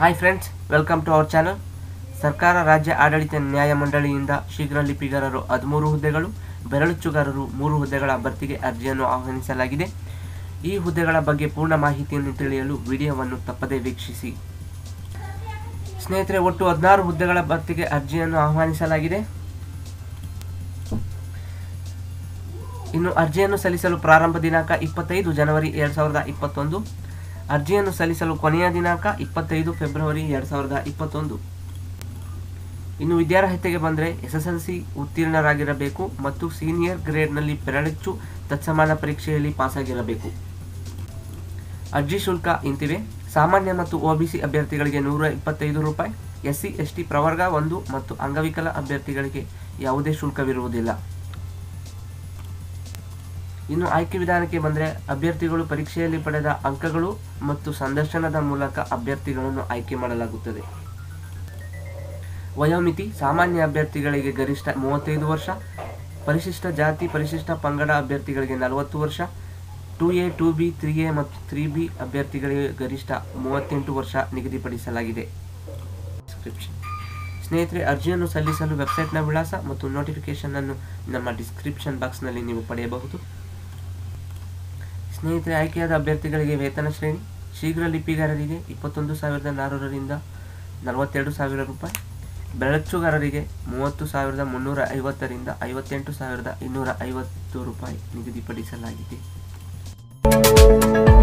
hi friends welcome to our channel ಸರ್ಕಾರ ರಾಜ್ಯ ಆಡಳಿತ ನ್ಯಾಯಮಂಡಳಿಯಿಂದ ಶೀಘ್ರ ಲಿಪಿಗಾರರು ಹದಿಮೂರು ಹುದ್ದೆಗಳು ಬೆರಳುಚ್ಚುಗಾರರು ಮೂರು ಹುದ್ದೆಗಳ ಭರ್ತಿಗೆ ಅರ್ಜಿಯನ್ನು ಆಹ್ವಾನಿಸಲಾಗಿದೆ ಈ ಹುದ್ದೆಗಳ ಬಗ್ಗೆ ಪೂರ್ಣ ಮಾಹಿತಿಯನ್ನು ತಿಳಿಯಲು ವಿಡಿಯೋವನ್ನು ತಪ್ಪದೇ ವೀಕ್ಷಿಸಿ ಸ್ನೇಹಿತರೆ ಒಟ್ಟು ಹದಿನಾರು ಹುದ್ದೆಗಳ ಭರ್ತಿಗೆ ಅರ್ಜಿಯನ್ನು ಆಹ್ವಾನಿಸಲಾಗಿದೆ ಇನ್ನು ಅರ್ಜಿಯನ್ನು ಸಲ್ಲಿಸಲು ಪ್ರಾರಂಭ ದಿನಾಂಕ ಇಪ್ಪತ್ತೈದು ಜನವರಿ ಎರಡು ಸಾವಿರದ ಇಪ್ಪತ್ತೊಂದು ಅರ್ಜಿಯನ್ನು ಸಲ್ಲಿಸಲು ಕೊನೆಯ ದಿನಾಂಕ ಇಪ್ಪತ್ತೈದು ಫೆಬ್ರವರಿ ಎರಡು ಸಾವಿರದ ಇಪ್ಪತ್ತೊಂದು ಇನ್ನು ವಿದ್ಯಾರ್ಹತೆಗೆ ಬಂದರೆ ಎಸ್ ಎಸ್ ಎಲ್ ಸಿ ಉತ್ತೀರ್ಣರಾಗಿರಬೇಕು ಮತ್ತು ಸೀನಿಯರ್ ಗ್ರೇಡ್ನಲ್ಲಿ ಬೆರಳಚ್ಚು ತತ್ಸಮಾನ ಪರೀಕ್ಷೆಯಲ್ಲಿ ಪಾಸಾಗಿರಬೇಕು ಅರ್ಜಿ ಶುಲ್ಕ ಇಂತಿವೆ ಸಾಮಾನ್ಯ ಮತ್ತು ಒಬಿಸಿ ಅಭ್ಯರ್ಥಿಗಳಿಗೆ ನೂರ ಇಪ್ಪತ್ತೈದು ರೂಪಾಯಿ ಎಸ್ ಸಿ ಎಸ್ ಟಿ ಪ್ರವರ್ಗ ಒಂದು ಮತ್ತು ಅಂಗವಿಕಲ ಅಭ್ಯರ್ಥಿಗಳಿಗೆ ಯಾವುದೇ ಶುಲ್ಕವಿರುವುದಿಲ್ಲ ಇನ್ನು ಆಯ್ಕೆ ವಿಧಾನಕ್ಕೆ ಬಂದರೆ ಅಭ್ಯರ್ಥಿಗಳು ಪರೀಕ್ಷೆಯಲ್ಲಿ ಪಡೆದ ಅಂಕಗಳು ಮತ್ತು ಸಂದರ್ಶನದ ಮೂಲಕ ಅಭ್ಯರ್ಥಿಗಳನ್ನು ಆಯ್ಕೆ ಮಾಡಲಾಗುತ್ತದೆ ವಯೋಮಿತಿ ಸಾಮಾನ್ಯ ಅಭ್ಯರ್ಥಿಗಳಿಗೆ ಗರಿಷ್ಠ ಮೂವತ್ತೈದು ವರ್ಷ ಪರಿಶಿಷ್ಟ ಜಾತಿ ಪರಿಶಿಷ್ಟ ಪಂಗಡ ಅಭ್ಯರ್ಥಿಗಳಿಗೆ ನಲವತ್ತು ವರ್ಷ two A two B three A ಮತ್ತು ತ್ರೀ ಬಿ ಅಭ್ಯರ್ಥಿಗಳಿಗೆ ಗರಿಷ್ಠ ಮೂವತ್ತೆಂಟು ವರ್ಷ ನಿಗದಿಪಡಿಸಲಾಗಿದೆ ಡಿಸ್ಕ್ರಿಪ್ಷನ್ ಸ್ನೇಹಿತರೆ ಅರ್ಜಿಯನ್ನು ಸಲ್ಲಿಸಲು ವೆಬ್ಸೈಟ್ನ ವಿಳಾಸ ಮತ್ತು ನೋಟಿಫಿಕೇಶನ್ ಅನ್ನು ನಮ್ಮ ಡಿಸ್ಕ್ರಿಪ್ಷನ್ ಬಾಕ್ಸ್ನಲ್ಲಿ ನೀವು ಪಡೆಯಬಹುದು ಸ್ನೇಹಿತರೆ ಆಯ್ಕೆಯಾದ ಅಭ್ಯರ್ಥಿಗಳಿಗೆ ವೇತನ ಶ್ರೇಣಿ ಶೀಘ್ರ ಲಿಪಿಗಾರರಿಗೆ ಇಪ್ಪತ್ತೊಂದು ಸಾವಿರದ ನಾನ್ನೂರರಿಂದ ನಲವತ್ತೆರಡು ಸಾವಿರ ರೂಪಾಯಿ ಬೆಳಚುಗಾರರಿಗೆ ಮೂವತ್ತು ಸಾವಿರದ ಮುನ್ನೂರ ಐವತ್ತರಿಂದ ಐವತ್ತೆಂಟು ಸಾವಿರದ ಇನ್ನೂರ ಐವತ್ತು ರೂಪಾಯಿ ನಿಗದಿಪಡಿಸಲಾಗಿದೆ